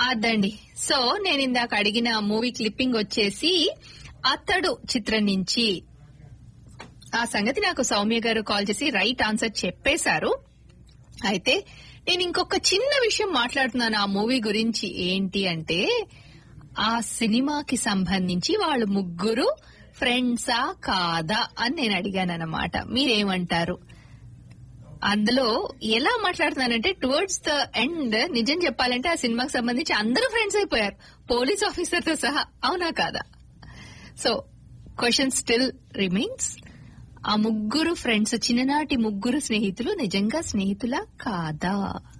అదండి సో నేను ఇందాక అడిగిన మూవీ క్లిప్పింగ్ వచ్చేసి అతడు చిత్రం నుంచి ఆ సంగతి నాకు సౌమ్య గారు కాల్ చేసి రైట్ ఆన్సర్ చెప్పేశారు అయితే నేను ఇంకొక చిన్న విషయం మాట్లాడుతున్నాను ఆ మూవీ గురించి ఏంటి అంటే ఆ సినిమాకి సంబంధించి వాళ్ళు ముగ్గురు ఫ్రెండ్సా కాదా అని నేను అడిగాను అనమాట మీరేమంటారు అందులో ఎలా మాట్లాడుతున్నానంటే టువర్డ్స్ ద ఎండ్ నిజం చెప్పాలంటే ఆ సినిమాకి సంబంధించి అందరూ ఫ్రెండ్స్ అయిపోయారు పోలీస్ ఆఫీసర్ తో సహా అవునా కాదా సో క్వశ్చన్ స్టిల్ రిమైన్స్ ఆ ముగ్గురు ఫ్రెండ్స్ చిన్ననాటి ముగ్గురు స్నేహితులు నిజంగా స్నేహితులా కాదా